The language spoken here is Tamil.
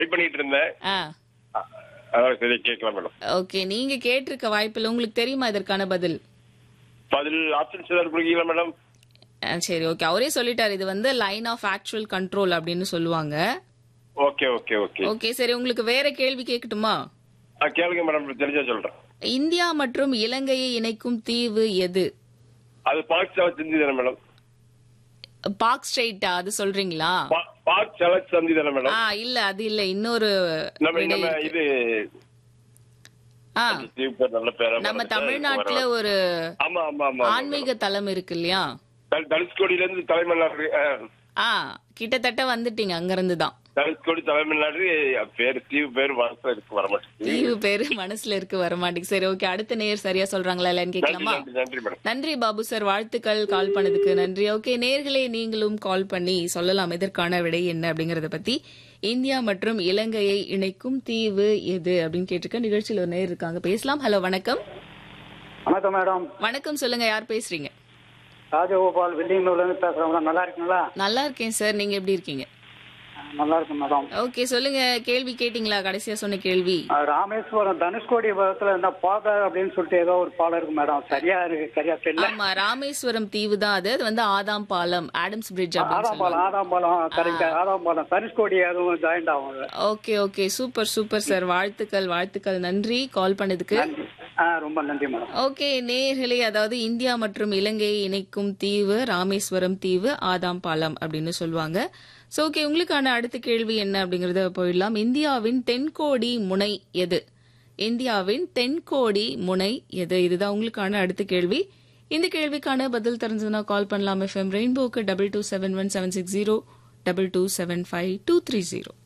வெயிட் பண்ணிட்டு இருந்தேன் ஆ அ- அதான் சரி கேட்கலாம் மேடம் ஓகே நீங்க கேட்டிருக்க வாய்ப்பில்லை உங்களுக்கு தெரியுமா இதற்கான பதில் பதில் ஆப்ஷன்ஸ் ஏதாவது கொடுக்கீங்களா மேடம் ஆ, சரி ஓகே அவரே சொல்லிட்டாரு இது வந்து லைன் ஆஃப் ஆக்சுவல் கண்ட்ரோல் அப்படின்னு சொல்லுவாங்க ஓகே ஓகே ஓகே ஓகே சரி உங்களுக்கு வேற கேள்வி கேட்கட்டுமா ஆ, கேளுங்க மேடம் தெரிஞ்சா சொல்றேன் இந்தியா மற்றும் இலங்கையை இணைக்கும் தீவு எது அது பாக் சலச் சந்தி தானே மேடம் பாக் ஸ்ட்ரெயிட்டா அது சொல்றீங்களா பா- பாக் சலச் சந்தி தானே மேடம் ஆ இல்ல அது இல்ல இன்னொரு நம்ம விடை நம்ம இருக்கு. இது ஆ தீவு பேர் நல்ல பேரா நம்ம மறந்துட்டேன். தமிழ்நாட்டுல ஒரு ஆமா ஆமா ஆமா ஆன்மீக தலம் இருக்கு இல்லையா தனு- தனுஷ்கோடியில இருந்து தலைமன்னாடு ஆ, ஆ கிட்டத்தட்ட வந்துட்டீங்க அங்கிருந்து தான் தனுஷ்கோடி தலைமன்னாடு பேர் தீவு பேர் மனசுல இருக்கு வர மாட்டேங்குது தீவு பேரு மனசுல இருக்கு வர மாட்டேங்குது சரி ஓகே அடுத்த நேர் சரியா சொல்றாங்களா இல்லன்னு நன்றி கேட்கலாமா நன்றி நன்றி மேடம் நன்றி பாபு சார் வாழ்த்துக்கள் கால் பண்ணதுக்கு நன்றி ஓகே நேர்களே நீங்களும் கால் பண்ணி சொல்லலாம் இதற்கான விடை என்ன அப்படிங்கறத பத்தி இந்தியா மற்றும் இலங்கையை இணைக்கும் தீவு எது அப்படின்னு கேட்டிருக்க நிகழ்ச்சியில் ஒரு நேர் இருக்காங்க பேசலாம் ஹலோ வணக்கம் வணக்கம் மேடம் வணக்கம் சொல்லுங்க யார் பேசுறீங்க ராஜகோபால் வெள்ளியங்களூர்ல இருந்து பேசுறேன் மேடம் நல்லா இருக்கீங்களா நல்லா இருக்கேன் சார் நீங்க எப்படி இருக்கீங்க நல்லா இருக்கும் மேடம் ஓகே சொல்லுங்க கேள்வி கேட்டீங்களா கடைசியா சொன்ன கேள்வி அஹ் ராமேஸ்வரம் தனுஷ்கோடி பக்கத்துல இந்த பாதர் அப்படின்னு சொல்லிட்டு ஏதோ ஒரு பாலம் இருக்கு மேடம் சரியா இருக்கு சரியா தெரியல ஆமா ராமேஸ்வரம் தீவு தான் அது அது வந்து ஆதாம் பாலம் ஆடம்ஸ் பிரிட்ஜ் அப்படின்னு ஆதாம் சொல்லுவாங்க பாலம் ஆதாம் பாலம் கரெக்ட் ஆதாம் பாலம் தனுஷ்கோடி அதுவும் ஜாயிண்ட் ஆகும் அதுல. Okay okay super super sir வாழ்த்துக்கள் வாழ்த்துக்கள் நன்றி கால் பண்ணதுக்கு நன்றி ஆ ரொம்ப நன்றி மேடம் ஓகே நேர்களே அதாவது இந்தியா மற்றும் இலங்கையை இணைக்கும் தீவு ராமேஸ்வரம் தீவு ஆதாம் பாலம் அப்படின்னு சொல்லுவாங்க சோ ஓகே உங்களுக்கான அடுத்த கேள்வி என்ன அப்படிங்கறத போயிடலாம் இந்தியாவின் தென்கோடி முனை எது இந்தியாவின் தென்கோடி முனை எது இதுதான் உங்களுக்கான அடுத்த கேள்வி இந்த கேள்விக்கான பதில் தெரிஞ்சதுன்னா கால் பண்ணலாம் எஃப்எம் ரெயின்போக்கு double two seven one seven six zero double two seven five two three zero